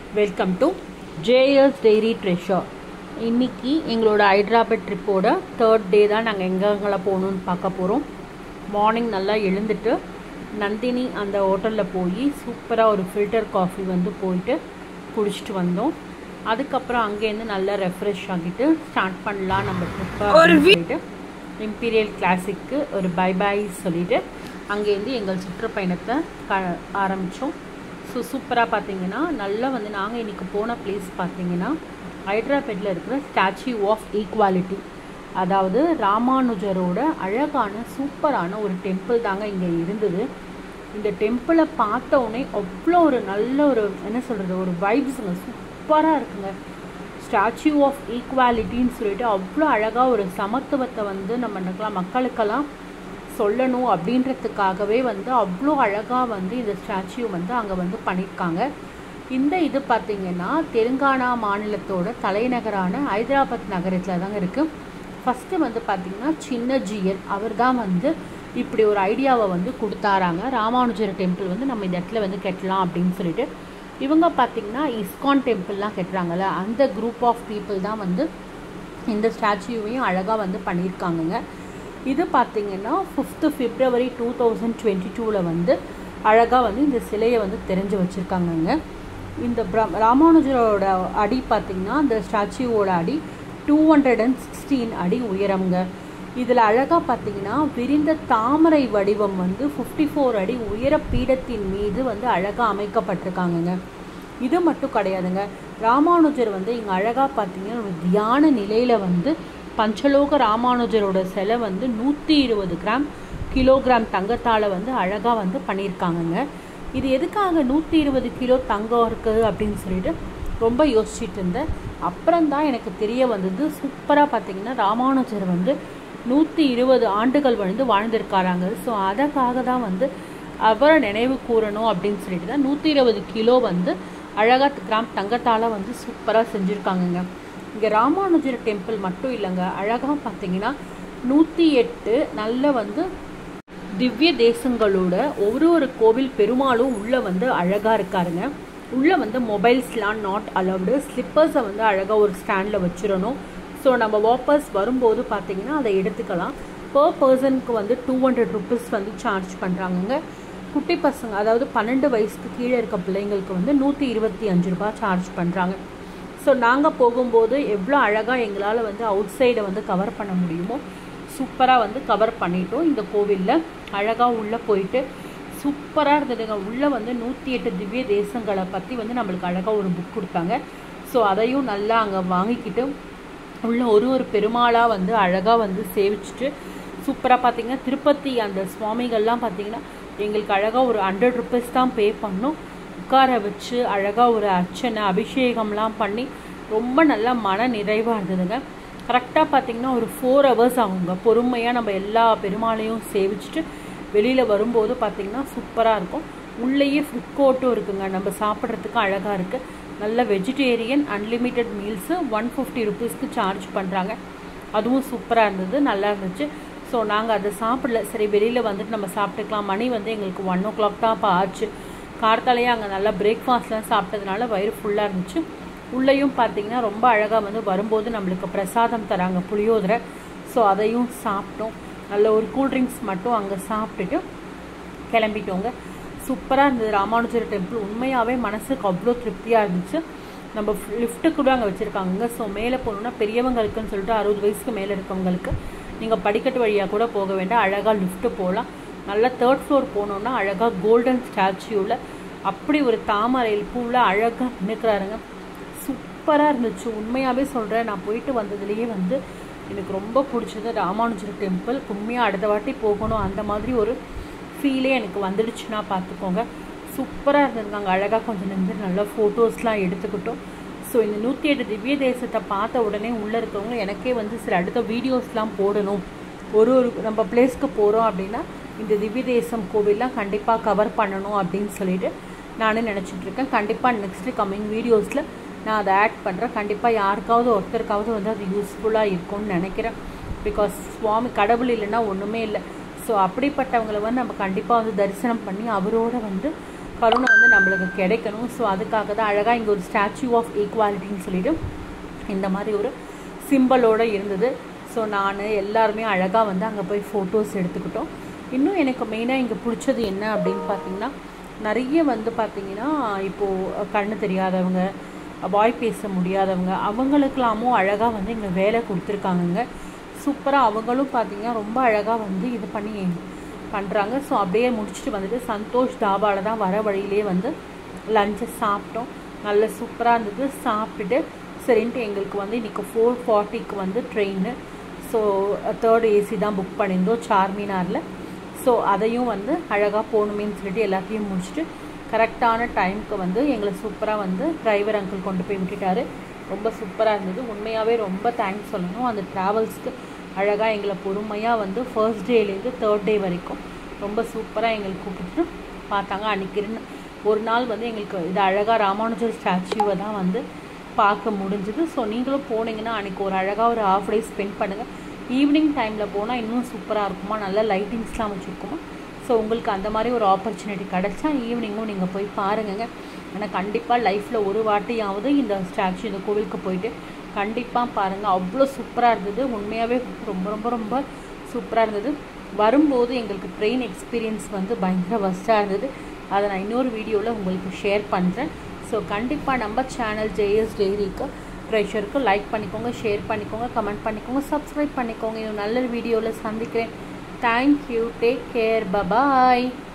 welcome to JS dairy treasure இன்னைக்கு எங்களோட Hyderabad ட்ரிப்போட third day தான் நாங்கள் எங்கெங்கெல்லாம் போகணுன்னு பார்க்க போகிறோம் மார்னிங் நல்லா எழுந்துட்டு நந்தினி அந்த ஹோட்டலில் போய் சூப்பராக ஒரு ஃபில்டர் காஃபி வந்து போயிட்டு குடிச்சிட்டு வந்தோம் அதுக்கப்புறம் அங்கேருந்து நல்லா ரெஃப்ரெஷ் ஆகிட்டு ஸ்டார்ட் பண்ணலாம் நம்ம ட்ரிப்பை சொல்லிட்டு இம்பீரியல் கிளாசிக்கு ஒரு பை பாய் சொல்லிட்டு அங்கேருந்து எங்கள் சுற்றுப்பயணத்தை க ஆரம்பித்தோம் ஸோ சூப்பராக பார்த்தீங்கன்னா நல்லா வந்து நாங்கள் இன்றைக்கி போன பிளேஸ் பார்த்தீங்கன்னா ஹைட்ராபேட்டில் இருக்கிற ஸ்டாச்சு ஆஃப் ஈக்குவாலிட்டி அதாவது ராமானுஜரோட அழகான சூப்பரான ஒரு டெம்பிள் தாங்க இங்கே இருந்தது இந்த டெம்பிளை பார்த்த உடனே அவ்வளோ ஒரு நல்ல ஒரு என்ன சொல்கிறது ஒரு வைப்ஸுங்க சூப்பராக இருக்குங்க ஸ்டாச்சு ஆஃப் ஈக்குவாலிட்டின்னு சொல்லிட்டு அவ்வளோ அழகாக ஒரு சமத்துவத்தை வந்து நம்ம என்னக்கலாம் மக்களுக்கெல்லாம் சொல்லணும் அப்படின்றதுக்காகவே வந்து அவ்வளோ அழகாக வந்து இந்த ஸ்டாச்சு வந்து அங்கே வந்து பண்ணியிருக்காங்க இந்த இது பார்த்திங்கன்னா தெலுங்கானா மாநிலத்தோட தலைநகரான ஹைதராபாத் நகரத்தில் தாங்க இருக்குது ஃபஸ்ட்டு வந்து பார்த்திங்கன்னா சின்ன ஜியர் அவர் தான் வந்து இப்படி ஒரு ஐடியாவை வந்து கொடுத்தாராங்க ராமானுஜர் டெம்பிள் வந்து நம்ம இந்த இடத்துல வந்து கட்டலாம் அப்படின்னு சொல்லிட்டு இவங்க பார்த்திங்கன்னா இஸ்கான் டெம்பிள்லாம் கட்டுறாங்கல்ல அந்த குரூப் ஆஃப் பீப்புள் தான் வந்து இந்த ஸ்டாச்சுவையும் அழகாக வந்து பண்ணியிருக்காங்கங்க இது பார்த்திங்கன்னா fifth February two thousand twenty டூவில் வந்து அழகாக வந்து இந்த சிலையை வந்து தெரிஞ்சு வச்சுருக்காங்கங்க இந்த ராமானுஜரோட அடி பார்த்திங்கன்னா இந்த ஸ்டாச்சுவோட அடி டூ ஹண்ட்ரட் அண்ட் சிக்ஸ்டீன் அடி உயரம்ங்க இதில் அழகாக பார்த்தீங்கன்னா விரிந்த தாமரை வடிவம் வந்து ஃபிஃப்டி ஃபோர் அடி உயர பீடத்தின் மீது வந்து அழகாக அமைக்கப்பட்டிருக்காங்கங்க இது மட்டும் கிடையாதுங்க ராமானுஜர் வந்து இங்கே அழகாக பார்த்தீங்கன்னா ஒரு தியான நிலையில் வந்து பஞ்சலோக ராமானுஜரோட சிலை வந்து நூற்றி இருபது கிராம் கிலோகிராம் தங்கத்தால் வந்து அழகாக வந்து பண்ணியிருக்காங்கங்க இது எதுக்காக நூற்றி இருபது கிலோ தங்கம் இருக்குது அப்படின்னு சொல்லிட்டு ரொம்ப யோசிச்சுட்டு இருந்தேன் அப்புறம் தான் எனக்கு தெரிய வந்தது சூப்பராக பார்த்தீங்கன்னா ராமானுஜர் வந்து நூற்றி இருபது ஆண்டுகள் வந்து வாழ்ந்திருக்காராங்க ஸோ அதற்காக தான் வந்து அவரை நினைவு கூறணும் அப்படின்னு சொல்லிட்டு தான் நூற்றி இருபது கிலோ வந்து அழகாக கிராம் தங்கத்தால் வந்து சூப்பராக செஞ்சுருக்காங்கங்க இங்கே ராமானுஜர் டெம்பிள் மட்டும் இல்லைங்க அழகாக பார்த்தீங்கன்னா நூற்றி எட்டு நல்ல வந்து திவ்ய தேசங்களோட ஒரு ஒரு கோவில் பெருமாளும் உள்ளே வந்து அழகாக இருக்காருங்க உள்ளே வந்து மொபைல்ஸ்லாம் நாட் அலவுடு ஸ்லிப்பர்ஸை வந்து அழகாக ஒரு ஸ்டாண்டில் வச்சிடணும் ஸோ நம்ம வாப்பர்ஸ் வரும்போது பார்த்தீங்கன்னா அதை எடுத்துக்கலாம் பர் பர்சனுக்கு வந்து டூ ஹண்ட்ரட் ருபீஸ் வந்து சார்ஜ் பண்ணுறாங்கங்க குட்டி பசங்க அதாவது பன்னெண்டு வயசுக்கு கீழே இருக்க பிள்ளைங்களுக்கு வந்து நூற்றி இருபத்தி அஞ்சு ரூபாய் சார்ஜ் பண்ணுறாங்க ஸோ நாங்கள் போகும்போது எவ்வளோ அழகாக எங்களால் வந்து அவுட் சைடை வந்து கவர் பண்ண முடியுமோ சூப்பராக வந்து கவர் பண்ணிட்டோம் இந்த கோவிலில் அழகாக உள்ளே போயிட்டு சூப்பராக இருந்ததுங்க உள்ளே வந்து நூற்றி எட்டு திவ்ய தேசங்களை பற்றி வந்து நம்மளுக்கு அழகாக ஒரு புக் கொடுத்தாங்க ஸோ அதையும் நல்லா அங்கே வாங்கிக்கிட்டு உள்ள ஒரு ஒரு பெருமாளாக வந்து அழகாக வந்து சேவிச்சுட்டு சூப்பராக பார்த்தீங்கன்னா திருப்பதி அந்த சுவாமிகள்லாம் பார்த்தீங்கன்னா எங்களுக்கு அழகாக ஒரு ஹண்ட்ரட் ருபீஸ் தான் பே பண்ணோம் உட்கார வச்சு அழகாக ஒரு அர்ச்சனை அபிஷேகம்லாம் பண்ணி ரொம்ப நல்லா மன நிறைவாக இருந்ததுங்க கரெக்டாக பார்த்தீங்கன்னா ஒரு ஃபோர் ஹவர்ஸ் ஆகுங்க பொறுமையாக நம்ம எல்லா பெருமாளையும் சேவிச்சுட்டு வெளியில் வரும்போது பார்த்திங்கன்னா சூப்பராக இருக்கும் உள்ளேயே ஃபுட் கோர்ட்டும் இருக்குங்க நம்ம சாப்பிட்றதுக்கு அழகாக இருக்குது நல்ல vegetarian unlimited meals one fifty ருபீஸ்க்கு சார்ஜ் பண்ணுறாங்க அதுவும் சூப்பராக இருந்தது நல்லா இருந்துச்சு ஸோ நாங்கள் அதை சாப்பிடல சரி வெளியில் வந்துட்டு நம்ம சாப்பிட்டுக்கலாம் மணி வந்து எங்களுக்கு ஒன் ஓ கிளாக் தான் இப்போ ஆச்சு கார்த்தாலேயே அங்கே நல்லா பிரேக்ஃபாஸ்ட்லாம் சாப்பிட்டதுனால வயிறு ஃபுல்லாக இருந்துச்சு உள்ளேயும் பார்த்தீங்கன்னா ரொம்ப அழகாக வந்து வரும்போது நம்மளுக்கு பிரசாதம் தராங்க புளியோதரை ஸோ அதையும் சாப்பிட்டோம் நல்ல ஒரு கூல்ட்ரிங்க்ஸ் மட்டும் அங்கே சாப்பிட்டுட்டு கிளம்பிட்டோங்க சூப்பராக இருந்தது ராமானுஜர் டெம்பிள் உண்மையாகவே மனசுக்கு அவ்வளோ திருப்தியாக இருந்துச்சு நம்ம லிஃப்ட்டு கூட அங்கே வச்சுருக்காங்க ஸோ மேலே போகணுன்னா பெரியவங்களுக்குன்னு சொல்லிட்டு அறுபது வயசுக்கு மேலே இருக்கவங்களுக்கு நீங்கள் படிக்கட்டு வழியாக கூட போக வேண்டாம் அழகாக லிஃப்ட்டு போகலாம் நல்லா தேர்ட் ஃப்ளோர் போனோன்னா அழகாக கோல்டன் ஸ்டாச்சுவில் அப்படி ஒரு தாமரையில் பூவில் அழகாக நிற்கிறாருங்க சூப்பராக இருந்துச்சு உண்மையாகவே சொல்கிறேன் நான் போயிட்டு வந்ததுலேயே வந்து எனக்கு ரொம்ப பிடிச்சது ராமானுஜர் டெம்பிள் உண்மையாக அடுத்த வாட்டி போகணும் அந்த மாதிரி ஒரு ஃபீலே எனக்கு வந்துடுச்சுன்னா பார்த்துக்கோங்க சூப்பராக இருந்ததுங்க அங்கே அழகாக கொஞ்சம் நின்று நல்லா ஃபோட்டோஸ்லாம் எடுத்துக்கிட்டோம் ஸோ இந்த நூற்றி எட்டு திவ்ய தேசத்தை பார்த்த உடனே உள்ளே இருக்கவங்க எனக்கே வந்து சில அடுத்த வீடியோஸ்லாம் போடணும் ஒரு ஒரு நம்ம பிளேஸ்க்கு போகிறோம் அப்படின்னா இந்த திவ்ய தேசம் கோவில்லாம் கண்டிப்பாக கவர் பண்ணணும் அப்படின்னு சொல்லிட்டு நானும் நினச்சிட்ருக்கேன் கண்டிப்பாக நெக்ஸ்ட்டு கம்மிங் வீடியோஸில் நான் அதை ஆட் பண்ணுறேன் கண்டிப்பாக யாருக்காவது ஒருத்தருக்காவது வந்து அது யூஸ்ஃபுல்லாக இருக்கும்னு நினைக்கிறேன் பிகாஸ் சுவாமி கடவுள் இல்லைன்னா ஒன்றுமே இல்லை ஸோ அப்படிப்பட்டவங்களை வந்து நம்ம கண்டிப்பாக வந்து தரிசனம் பண்ணி அவரோட வந்து கருணை வந்து நம்மளுக்கு கிடைக்கணும் ஸோ அதுக்காக தான் அழகாக இங்கே ஒரு ஸ்டாச்சு ஆஃப் ஈக்குவாலிட்டின்னு சொல்லிட்டு இந்த மாதிரி ஒரு சிம்பிளோடு இருந்தது ஸோ நான் எல்லாருமே அழகாக வந்து அங்கே போய் ஃபோட்டோஸ் எடுத்துக்கிட்டோம் இன்னும் எனக்கு மெயினாக இங்கே பிடிச்சது என்ன அப்படின்னு பார்த்தீங்கன்னா நிறைய வந்து பார்த்திங்கன்னா இப்போது கண்ணு தெரியாதவங்க வாய் பேச முடியாதவங்க அவங்களுக்கெல்லாமும் அழகாக வந்து இங்கே வேலை கொடுத்துருக்காங்கங்க சூப்பராக அவங்களும் பார்த்திங்கன்னா ரொம்ப அழகாக வந்து இது பண்ணி பண்ணுறாங்க ஸோ அப்படியே முடிச்சுட்டு வந்துட்டு சந்தோஷ் தாபாவில் தான் வர வழியிலே வந்து லஞ்சை சாப்பிட்டோம் நல்ல சூப்பராக இருந்தது சாப்பிட்டுட்டு சரின்ட்டு எங்களுக்கு வந்து இன்றைக்கி ஃபோர் ஃபார்ட்டிக்கு வந்து ட்ரெயின் ஸோ தேர்ட் ஏசி தான் புக் பண்ணியிருந்தோம் சார்மினாரில் ஸோ அதையும் வந்து அழகாக போகணுமேன்னு சொல்லிட்டு எல்லாத்தையும் முடிச்சுட்டு கரெக்டான டைமுக்கு வந்து எங்களை சூப்பராக வந்து டிரைவர் அங்கிள் கொண்டு போய் விட்டுட்டாரு ரொம்ப சூப்பராக இருந்தது உண்மையாகவே ரொம்ப தேங்க்ஸ் சொல்லணும் அந்த ட்ராவல்ஸ்க்கு அழகாக எங்களை பொறுமையாக வந்து ஃபர்ஸ்ட் டேலேருந்து தேர்ட் டே வரைக்கும் ரொம்ப சூப்பராக எங்களுக்கு கூப்பிட்டு பார்த்தாங்க அன்றைக்கி இருந்து ஒரு நாள் வந்து எங்களுக்கு இது அழகாக ராமானுஜர் ஸ்டாச்சுவை தான் வந்து பார்க்க முடிஞ்சுது ஸோ நீங்களும் போனீங்கன்னா அன்றைக்கி ஒரு அழகாக ஒரு ஹாஃப் டே ஸ்பெண்ட் பண்ணுங்கள் ஈவினிங் டைமில் போனால் இன்னும் சூப்பராக இருக்குமா நல்ல லைட்டிங்ஸ்லாம் வச்சுருக்குமா ஸோ உங்களுக்கு அந்த மாதிரி ஒரு ஆப்பர்ச்சுனிட்டி கிடச்சா ஈவினிங்கும் நீங்கள் போய் பாருங்கங்க ஆனால் கண்டிப்பாக லைஃப்பில் ஒரு வாட்டியாவது இந்த ஸ்டாச்சு இந்த கோவிலுக்கு போயிட்டு கண்டிப்பாக பாருங்கள் அவ்வளோ சூப்பராக இருந்தது உண்மையாகவே ரொம்ப ரொம்ப ரொம்ப சூப்பராக இருந்தது வரும்போது எங்களுக்கு ட்ரெயின் எக்ஸ்பீரியன்ஸ் வந்து பயங்கர வஸ்ட்டாக இருந்தது அதை நான் இன்னொரு வீடியோவில் உங்களுக்கு ஷேர் பண்ணுறேன் ஸோ கண்டிப்பாக நம்ம சேனல் ஜேஎஸ் டெய்ரிக்கு ட்ரெஷருக்கு லைக் பண்ணிக்கோங்க ஷேர் பண்ணிக்கோங்க கமெண்ட் பண்ணிக்கோங்க சப்ஸ்கிரைப் பண்ணிக்கோங்க இன்னும் நல்ல வீடியோவில் சந்திக்கிறேன் தேங்க்யூ டேக் கேர் பபாய்